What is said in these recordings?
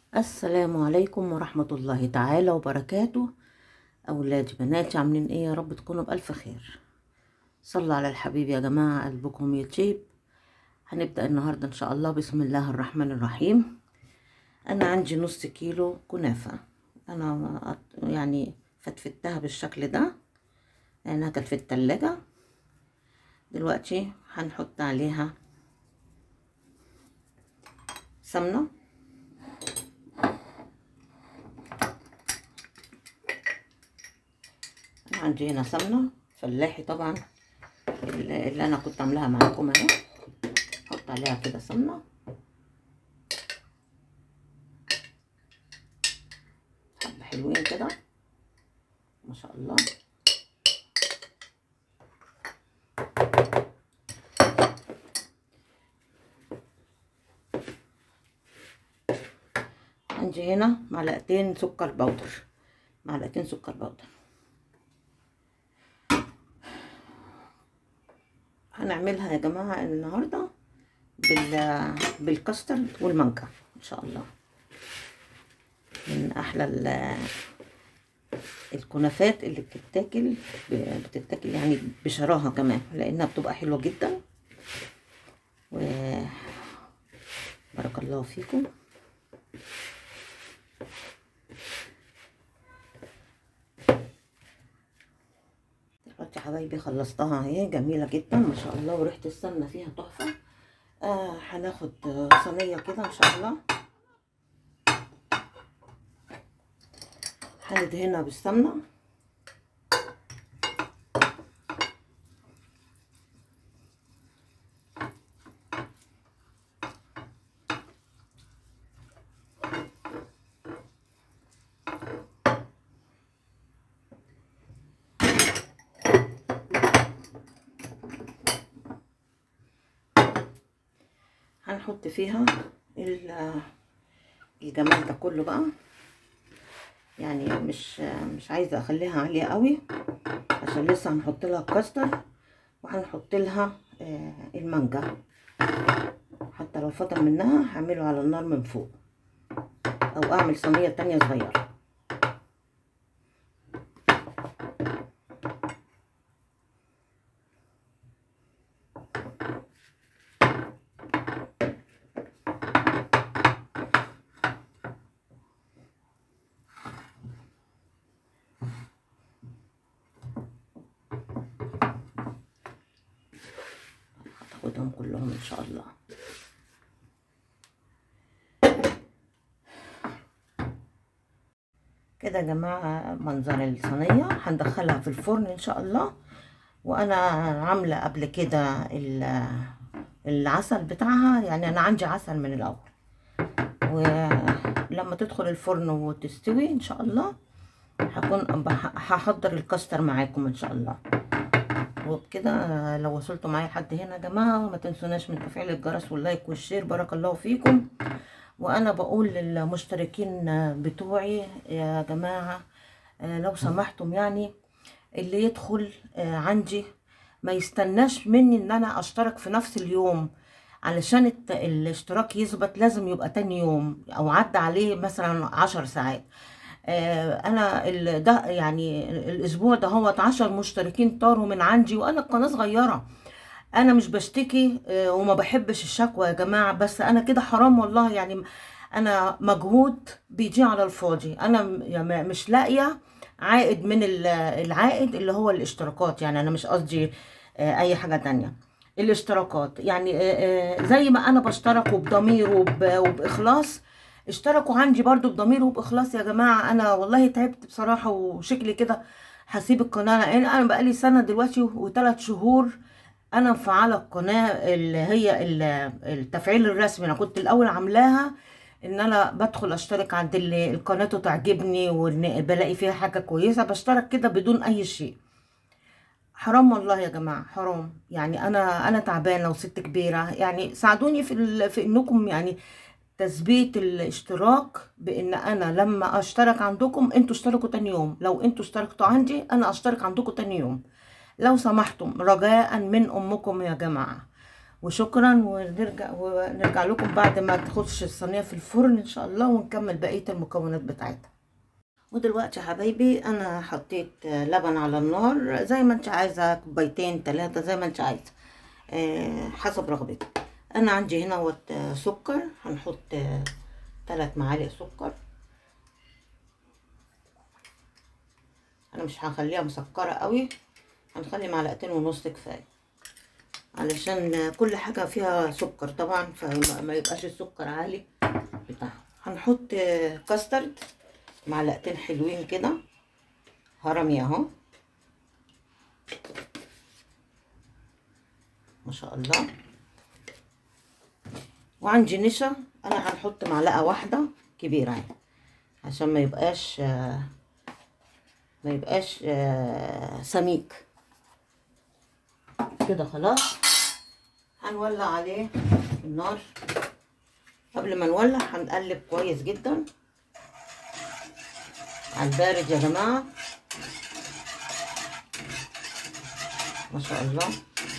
السلام عليكم ورحمة الله تعالى وبركاته أولادي بناتي عاملين إيه يا رب تكونوا بألف خير صلوا على الحبيب يا جماعة قلبكم يطيب هنبدأ النهاردة إن شاء الله بسم الله الرحمن الرحيم أنا عندي نص كيلو كنافة أنا قط- يعني فتفتها بالشكل ده لأنها كانت في التلاجة دلوقتي هنحط عليها سمنة أنا عندي هنا سمنة فلاحي طبعا اللي اللي أنا كنت عاملاها معاكم أهي أحط عليها كده سمنة حبة حلوين كده ما شاء الله عندي هنا معلقتين سكر بودر معلقتين سكر بودر هنعملها يا جماعة النهاردة بال بالكاسترد والمانجا ان شاء الله من احلى ال- الكنافات اللي بتتاكل ب- بتتاكل يعني بشراهة كمان لانها بتبقى حلوة جدا و بارك الله فيكم دلوقتي يا حبايبي خلصتها اهي جميلة جدا ما شاء الله وريحة السمنة فيها تحفة آه هناخد آه، صينية كده ان شاء الله هندهنها بالسمنة هنحط فيها ال- الجمال ده كله بقى يعني مش مش عايزه اخليها عاليه قوي عشان لسه هنحط لها الكاستر وهنحط لها آه، المانجا حتى لو فضل منها هعمله على النار من فوق او اعمل صينيه تانية صغيره هتاخدهم كلهم ان شاء الله كده يا جماعة منظر الصينية هندخلها في الفرن ان شاء الله وانا عاملة قبل كده ال- العسل بتاعها يعني انا عندي عسل من الاول ولما تدخل الفرن وتستوي ان شاء الله هكون بح- هحضر الكاستر معاكم ان شاء الله وبكده لو وصلتوا معايا لحد هنا يا جماعه ما تنسوناش من تفعيل الجرس واللايك والشير بارك الله فيكم وانا بقول للمشتركين بتوعي يا جماعه آه، لو سمحتم يعني اللي يدخل آه، عندي ما يستناش مني ان انا اشترك في نفس اليوم علشان الت- الاشتراك يثبت لازم يبقى تاني يوم او عدى عليه مثلا عشر ساعات آه، انا ال- ده يعني الاسبوع ده هو 10 مشتركين طاروا من عندي وانا القناه صغيره انا مش بشتكي آه، وما بحبش الشكوى يا جماعه بس انا كده حرام والله يعني انا مجهود بيجي على الفاضي انا م- يعني مش لاقيه عائد من ال- العائد اللي هو الاشتراكات يعني انا مش قصدي آه، اي حاجه تانية الاشتراكات يعني آه، آه، زي ما انا بشترك وبضمير وب- وباخلاص اشتركوا عندي برضو بضمير وباخلاص يا جماعه انا والله تعبت بصراحه وشكلي كده هسيب القناه لان انا بقالي سنه دلوقتي وثلاث شهور انا مفعله القناه اللي هي ال- التفعيل الرسمي انا كنت الاول عاملاها ان انا بدخل اشترك عند اللي القناه تعجبني وان بلاقي فيها حاجه كويسه بشترك كده بدون اي شيء حرام والله يا جماعه حرام يعني انا انا تعبانه وست كبيره يعني ساعدوني في ال... في انكم يعني تثبيت الاشتراك بان انا لما اشترك عندكم انتوا اشتركوا تاني يوم لو انتوا اشتركتوا عندي انا اشترك عندكم تاني يوم لو سمحتم رجاء من امكم يا جماعه وشكرا ونرجع ونرجع لكم بعد ما تخش الصينيه في الفرن ان شاء الله ونكمل بقيه المكونات بتاعتها ودلوقتي يا حبايبي انا حطيت لبن على النار زي ما انت عايزه كوبايتين ثلاثه زي ما انت عايزه أه حسب رغبتك انا عندي هنا وت سكر هنحط ثلاث معالق سكر انا مش هخليها مسكره قوي هنخلي معلقتين ونص كفايه علشان كل حاجه فيها سكر طبعا فما يبقاش السكر عالي بتاعها هنحط كاسترد معلقتين حلوين كده هرمي اهو ما شاء الله وعندي نشا انا هنحط معلقه واحده كبيره اهي عشان ما يبقاش ما يبقاش سميك كده خلاص هنولع عليه النار قبل ما نولع هنقلب كويس جدا على البارد يا جماعه ما شاء الله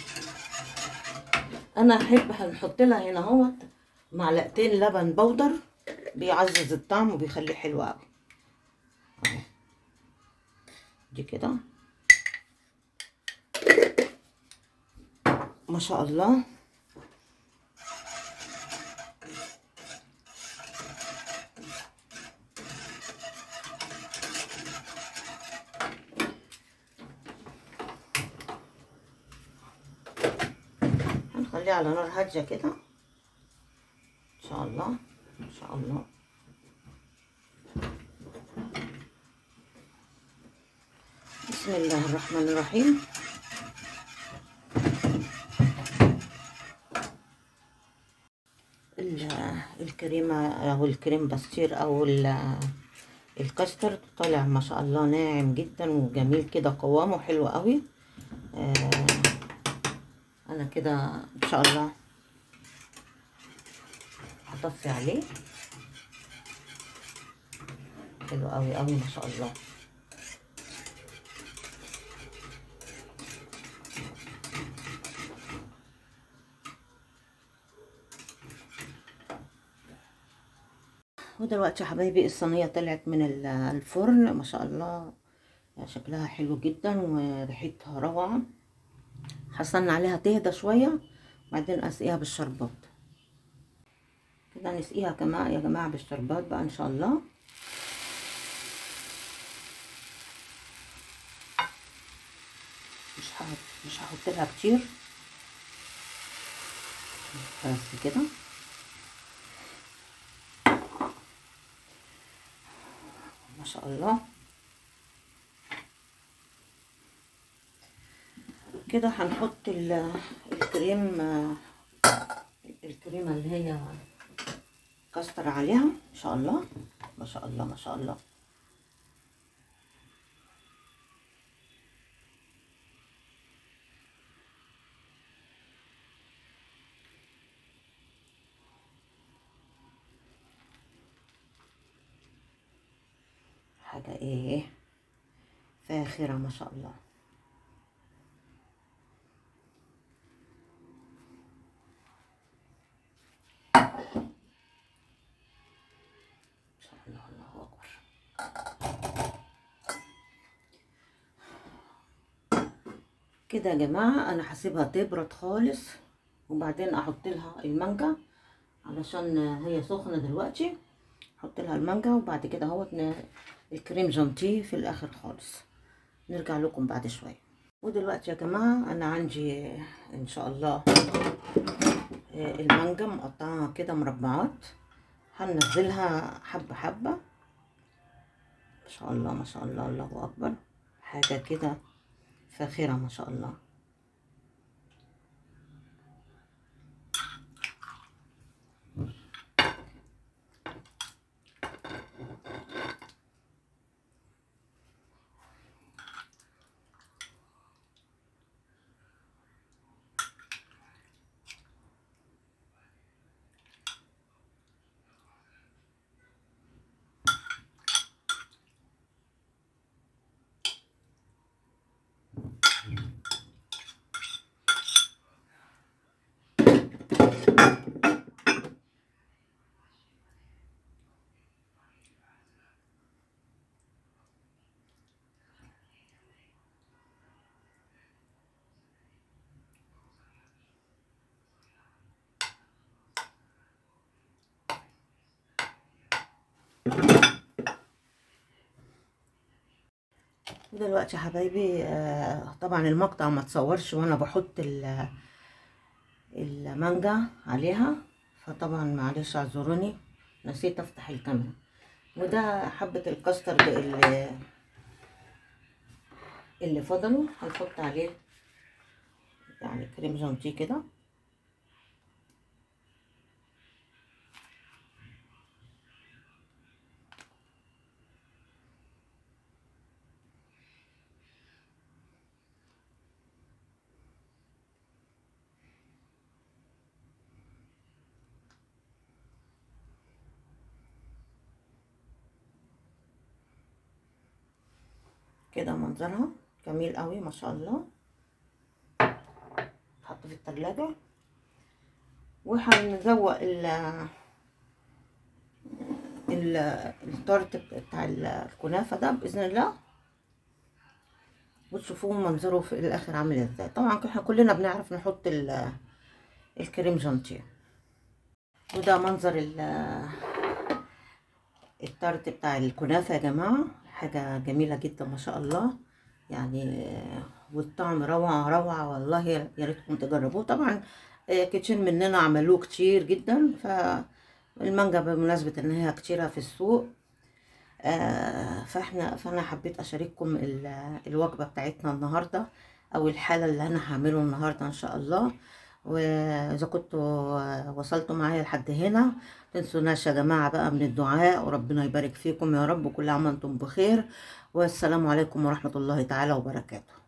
انا احب هنحط لها هنا اهوت معلقتين لبن بودر بيعزز الطعم وبيخليه حلو قوي اهو دي كده ما شاء الله هنخليها على نار هاديه كده ان شاء الله ان شاء الله بسم الله الرحمن الرحيم الكريمة أو الكريم باستير أو الكاسترد طالع ما شاء الله ناعم جدا وجميل كده قوامه حلو قوي آه أنا كده إن شاء الله هطفي عليه حلو قوي قوي ما شاء الله ودلوقتي يا حبايبي الصينيه طلعت من الفرن ما شاء الله شكلها حلو جدا وريحتها روعه حصلنا عليها تهدى شويه وبعدين اسقيها بالشربات كده نسقيها كمان يا جماعه بالشربات بقى ان شاء الله مش هحط مش هحط لها كتير بس كده ما شاء الله كده هنحط الكريم الكريمه اللي هي كاستر عليها ان شاء الله ما شاء الله ما شاء الله حاجة ايه فاخرة ما شاء الله ما شاء الله الله أكبر كده يا جماعة أنا هسيبها تبرد خالص وبعدين أحط لها المانجا علشان هي سخنة دلوقتي أحط لها المانجا وبعد كده اهوت الكريم جانتيه في الاخر خالص نرجع لكم بعد شويه ودلوقتي يا جماعه انا عندي ان شاء الله المانجا مقطعها كده مربعات هننزلها حبه حبه ما شاء الله ما شاء الله الله اكبر حاجه كده فاخره ما شاء الله دلوقتي يا حبايبي آه طبعا المقطع ما تصورش وانا بحط المانجا عليها فطبعا معلش اعذروني نسيت افتح الكاميرا وده حبة الكاسترد اللي اللي فضلوا هنحط عليه يعني كريم جانتيه كده كده منظرها جميل قوي ما شاء الله تحط في التلاجة وهنزوق ال ال التارت بتاع الكنافة ده بإذن الله وتشوفوه منظره في الآخر عامل ازاي طبعا احنا كلنا بنعرف نحط الكريم جانتيه وده منظر التارت بتاع الكنافة يا جماعة حاجة جميلة جدا ما شاء الله يعني والطعم روعة روعة والله يا ريتكم تجربوه طبعا كتير مننا عملوه كتير جدا فالمانجا بمناسبة ان هي كتيرة في السوق فاحنا فانا حبيت اشارككم الوجبة بتاعتنا النهاردة او الحالة اللي انا هعمله النهاردة ان شاء الله واذا كنتوا وصلتوا معايا لحد هنا تنسوناش يا جماعه بقى من الدعاء وربنا يبارك فيكم يا رب وكل عام وانتم بخير والسلام عليكم ورحمه الله تعالى وبركاته